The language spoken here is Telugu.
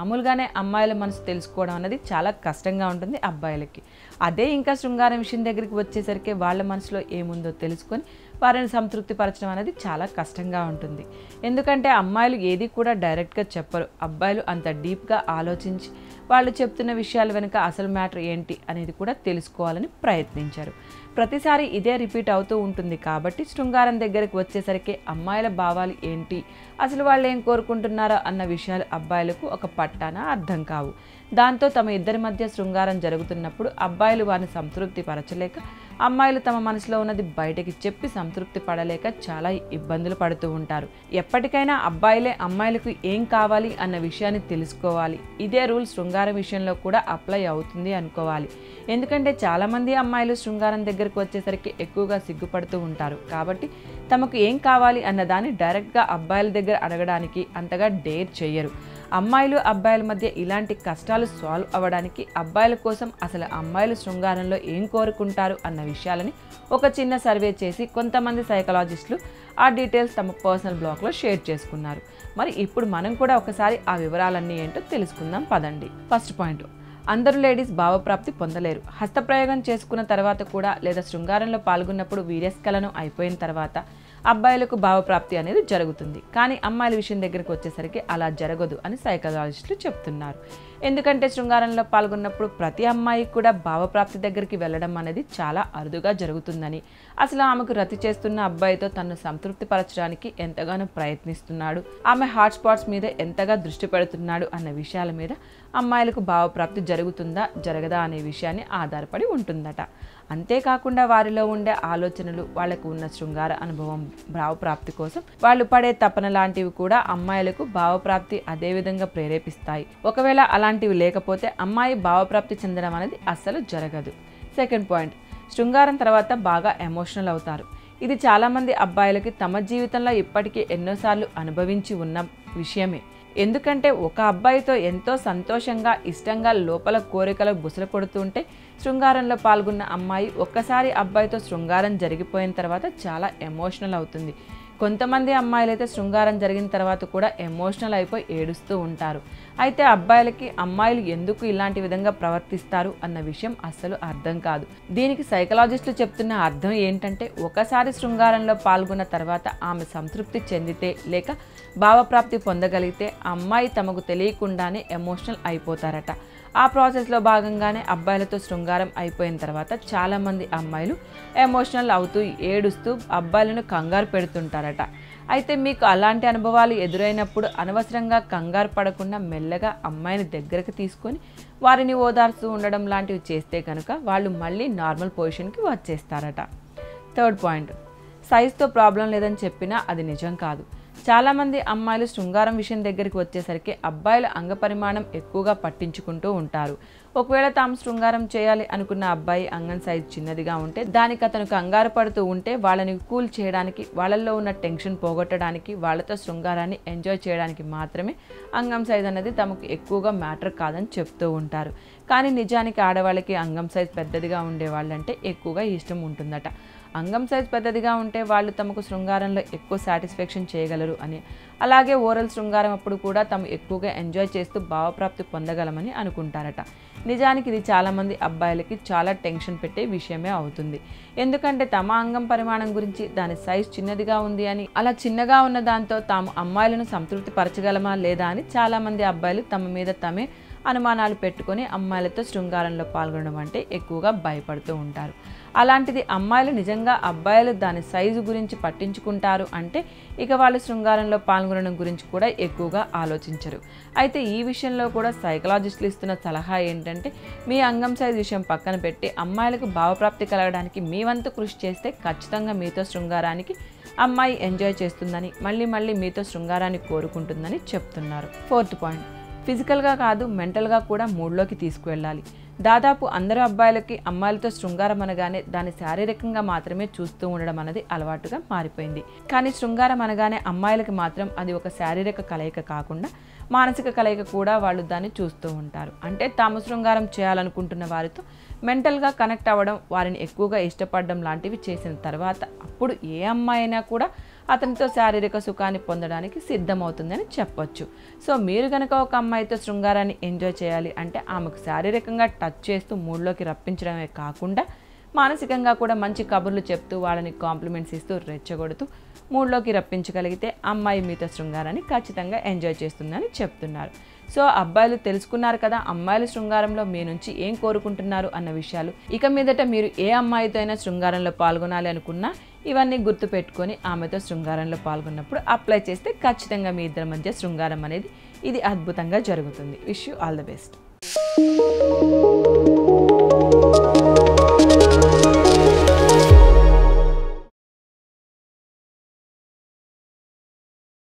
మామూలుగానే అమ్మాయిల మనసు తెలుసుకోవడం అనేది చాలా కష్టంగా ఉంటుంది అబ్బాయిలకి అదే ఇంకా శృంగారం విషయం దగ్గరికి వచ్చేసరికి వాళ్ళ మనసులో ఏముందో తెలుసుకొని వారిని సంతృప్తి పరచడం అనేది చాలా కష్టంగా ఉంటుంది ఎందుకంటే అమ్మాయిలు ఏది కూడా డైరెక్ట్గా చెప్పరు అబ్బాయిలు అంత డీప్గా ఆలోచించి వాళ్ళు చెప్తున్న విషయాల వెనుక అసలు మ్యాటర్ ఏంటి అనేది కూడా తెలుసుకోవాలని ప్రయత్నించారు ప్రతిసారి ఇదే రిపీట్ అవుతూ ఉంటుంది కాబట్టి శృంగారం దగ్గరికి వచ్చేసరికి అమ్మాయిల భావాలు ఏంటి అసలు వాళ్ళు ఏం కోరుకుంటున్నారో అన్న విషయాలు అబ్బాయిలకు ఒక పట్టాన అర్థం కావు దాంతో తమ ఇద్దరి మధ్య శృంగారం జరుగుతున్నప్పుడు అబ్బాయిలు వారిని సంతృప్తి పరచలేక అమ్మాయిలు తమ మనసులో ఉన్నది బయటకి చెప్పి సంతృప్తి పడలేక చాలా ఇబ్బందులు పడుతూ ఉంటారు ఎప్పటికైనా అబ్బాయిలే అమ్మాయిలకు ఏం కావాలి అన్న విషయాన్ని తెలుసుకోవాలి ఇదే రూల్ శృంగారం విషయంలో కూడా అప్లై అవుతుంది అనుకోవాలి ఎందుకంటే చాలామంది అమ్మాయిలు శృంగారం దగ్గరకు వచ్చేసరికి ఎక్కువగా సిగ్గుపడుతూ ఉంటారు కాబట్టి తమకు ఏం కావాలి అన్న దాన్ని డైరెక్ట్గా అబ్బాయిల దగ్గర అడగడానికి అంతగా డేర్ చేయరు అమ్మాయిలు అబ్బాయిల మధ్య ఇలాంటి కష్టాలు సాల్వ్ అవ్వడానికి అబ్బాయిల కోసం అసలు అమ్మాయిలు శృంగారంలో ఏం కోరుకుంటారు అన్న విషయాలని ఒక చిన్న సర్వే చేసి కొంతమంది సైకలాజిస్టులు ఆ డీటెయిల్స్ తమ పర్సనల్ బ్లాగ్లో షేర్ చేసుకున్నారు మరి ఇప్పుడు మనం కూడా ఒకసారి ఆ వివరాలన్నీ ఏంటో తెలుసుకుందాం పదండి ఫస్ట్ పాయింట్ అందరూ లేడీస్ భావప్రాప్తి పొందలేరు హస్తప్రయోగం చేసుకున్న తర్వాత కూడా లేదా శృంగారంలో పాల్గొన్నప్పుడు వీర్యస్ఖలనం అయిపోయిన తర్వాత అబ్బాయిలకు భావప్రాప్తి అనేది జరుగుతుంది కానీ అమ్మాయిల విషయం దగ్గరికి వచ్చేసరికి అలా జరగదు అని సైకలాజిస్టులు చెప్తున్నారు ఎందుకంటే శృంగారంలో పాల్గొన్నప్పుడు ప్రతి అమ్మాయికి కూడా భావప్రాప్తి దగ్గరికి వెళ్ళడం అనేది చాలా అరుదుగా జరుగుతుందని అసలు ఆమెకు రతి చేస్తున్న అబ్బాయితో తనను సంతృప్తి పరచడానికి ఎంతగానో ప్రయత్నిస్తున్నాడు ఆమె హాట్ స్పాట్స్ మీద ఎంతగా దృష్టి పెడుతున్నాడు అన్న విషయాల మీద అమ్మాయిలకు భావప్రాప్తి జరుగుతుందా జరగదా అనే విషయాన్ని ఆధారపడి ఉంటుందట అంతేకాకుండా వారిలో ఉండే ఆలోచనలు వాళ్ళకు ఉన్న శృంగార అనుభవం భావప్రాప్తి కోసం వాళ్ళు పడే తపన లాంటివి కూడా అమ్మాయిలకు భావప్రాప్తి అదే విధంగా ప్రేరేపిస్తాయి ఒకవేళ అలాంటివి లేకపోతే అమ్మాయి భావప్రాప్తి చెందడం అనేది అస్సలు జరగదు సెకండ్ పాయింట్ శృంగారం తర్వాత బాగా ఎమోషనల్ అవుతారు ఇది చాలామంది అబ్బాయిలకి తమ జీవితంలో ఇప్పటికీ ఎన్నోసార్లు అనుభవించి ఉన్న విషయమే ఎందుకంటే ఒక అబ్బాయితో ఎంతో సంతోషంగా ఇష్టంగా లోపల కోరికలు బుసలు కొడుతుంటే శృంగారంలో పాల్గొన్న అమ్మాయి ఒక్కసారి అబ్బాయితో శృంగారం జరిగిపోయిన తర్వాత చాలా ఎమోషనల్ అవుతుంది కొంతమంది అమ్మాయిలైతే శృంగారం జరిగిన తర్వాత కూడా ఎమోషనల్ అయిపోయి ఏడుస్తూ ఉంటారు అయితే అబ్బాయిలకి అమ్మాయిలు ఎందుకు ఇలాంటి విధంగా ప్రవర్తిస్తారు అన్న విషయం అస్సలు అర్థం కాదు దీనికి సైకలాజిస్టులు చెప్తున్న అర్థం ఏంటంటే ఒకసారి శృంగారంలో పాల్గొన్న తర్వాత ఆమె సంతృప్తి చెందితే లేక భావప్రాప్తి పొందగలిగితే అమ్మాయి తమకు తెలియకుండానే ఎమోషనల్ అయిపోతారట ఆ ప్రాసెస్లో భాగంగానే అబ్బాయిలతో శృంగారం అయిపోయిన తర్వాత చాలామంది అమ్మాయిలు ఎమోషనల్ అవుతూ ఏడుస్తూ అబ్బాయిలను కంగారు పెడుతుంటారట అయితే మీకు అలాంటి అనుభవాలు ఎదురైనప్పుడు అనవసరంగా కంగారు పడకుండా మెల్లగా అమ్మాయిని దగ్గరకు తీసుకొని వారిని ఓదార్స్తూ ఉండడం లాంటివి చేస్తే కనుక వాళ్ళు మళ్ళీ నార్మల్ పొజిషన్కి వచ్చేస్తారట థర్డ్ పాయింట్ సైజ్తో ప్రాబ్లం లేదని చెప్పినా అది నిజం కాదు చాలామంది అమ్మాయిలు శృంగారం విషయం దగ్గరికి వచ్చేసరికి అబ్బాయిల అంగపరిమాణం ఎక్కువగా పట్టించుకుంటూ ఉంటారు ఒకవేళ తాము శృంగారం చేయాలి అనుకున్న అబ్బాయి అంగం సైజ్ చిన్నదిగా ఉంటే దానికి అతను కంగారు పడుతూ ఉంటే వాళ్ళని కూల్ చేయడానికి వాళ్ళల్లో ఉన్న టెన్షన్ పోగొట్టడానికి వాళ్ళతో శృంగారాన్ని ఎంజాయ్ చేయడానికి మాత్రమే అంగం సైజ్ అనేది తమకు ఎక్కువగా మ్యాటర్ కాదని చెప్తూ ఉంటారు కానీ నిజానికి ఆడవాళ్ళకి అంగం సైజ్ పెద్దదిగా ఉండే వాళ్ళంటే ఎక్కువగా ఇష్టం ఉంటుందట అంగం సైజ్ పెద్దదిగా ఉంటే వాళ్ళు తమకు శృంగారంలో ఎక్కువ సాటిస్ఫాక్షన్ చేయగలరు అని అలాగే ఓరల్ శృంగారం అప్పుడు కూడా తాము ఎక్కువగా ఎంజాయ్ చేస్తూ భావప్రాప్తి పొందగలమని అనుకుంటారట నిజానికి ఇది చాలామంది అబ్బాయిలకి చాలా టెన్షన్ పెట్టే విషయమే అవుతుంది ఎందుకంటే తమ అంగం పరిమాణం గురించి దాని సైజ్ చిన్నదిగా ఉంది అని అలా చిన్నగా ఉన్న దాంతో తాము అమ్మాయిలను సంతృప్తి పరచగలమా లేదా అని చాలామంది అబ్బాయిలు తమ మీద తమే అనుమానాలు పెట్టుకొని అమ్మాయిలతో శృంగారంలో పాల్గొనడం అంటే ఎక్కువగా భయపడుతూ ఉంటారు అలాంటిది అమ్మాయిలు నిజంగా అబ్బాయిలు దాని సైజు గురించి పట్టించుకుంటారు అంటే ఇక వాళ్ళు శృంగారంలో పాల్గొనడం గురించి కూడా ఎక్కువగా ఆలోచించరు అయితే ఈ విషయంలో కూడా సైకలాజిస్టులు ఇస్తున్న సలహా ఏంటంటే మీ అంగం సైజు విషయం పక్కన పెట్టి అమ్మాయిలకు భావప్రాప్తి కలగడానికి మీ వంతు కృషి చేస్తే ఖచ్చితంగా మీతో శృంగారానికి అమ్మాయి ఎంజాయ్ చేస్తుందని మళ్ళీ మళ్ళీ మీతో శృంగారాన్ని కోరుకుంటుందని చెప్తున్నారు ఫోర్త్ పాయింట్ ఫిజికల్గా కాదు మెంటల్గా కూడా మూడ్లోకి తీసుకువెళ్ళాలి దాదాపు అందరు అబ్బాయిలకి అమ్మాయిలతో శృంగారం అనగానే దాన్ని శారీరకంగా మాత్రమే చూస్తూ ఉండడం అనేది అలవాటుగా మారిపోయింది కానీ శృంగారం అనగానే అమ్మాయిలకి మాత్రం అది ఒక శారీరక కలయిక కాకుండా మానసిక కలయిక కూడా వాళ్ళు దాన్ని చూస్తూ ఉంటారు అంటే తాము శృంగారం చేయాలనుకుంటున్న వారితో మెంటల్గా కనెక్ట్ అవ్వడం వారిని ఎక్కువగా ఇష్టపడడం లాంటివి చేసిన తర్వాత అప్పుడు ఏ అమ్మాయి అయినా కూడా అతనితో శారీరక సుఖాన్ని పొందడానికి సిద్ధమవుతుందని చెప్పొచ్చు సో మీరు కనుక ఒక అమ్మాయితో శృంగారాన్ని ఎంజాయ్ చేయాలి అంటే ఆమెకు శారీరకంగా టచ్ చేస్తూ మూడ్లోకి రప్పించడమే కాకుండా మానసికంగా కూడా మంచి కబుర్లు చెప్తూ వాళ్ళని కాంప్లిమెంట్స్ ఇస్తూ రెచ్చగొడుతూ మూడ్లోకి రప్పించగలిగితే అమ్మాయి మీతో శృంగారాన్ని ఖచ్చితంగా ఎంజాయ్ చేస్తుందని చెప్తున్నారు సో అబ్బాయిలు తెలుసుకున్నారు కదా అమ్మాయిలు శృంగారంలో మీ నుంచి ఏం కోరుకుంటున్నారు అన్న విషయాలు ఇక మీదట మీరు ఏ అమ్మాయితో అయినా శృంగారంలో పాల్గొనాలి అనుకున్నా ఇవన్నీ గుర్తుపెట్టుకొని ఆమెతో శృంగారంలో పాల్గొన్నప్పుడు అప్లై చేస్తే ఖచ్చితంగా మీ ఇద్దరి మధ్య శృంగారం అనేది ఇది అద్భుతంగా జరుగుతుంది wish you all the best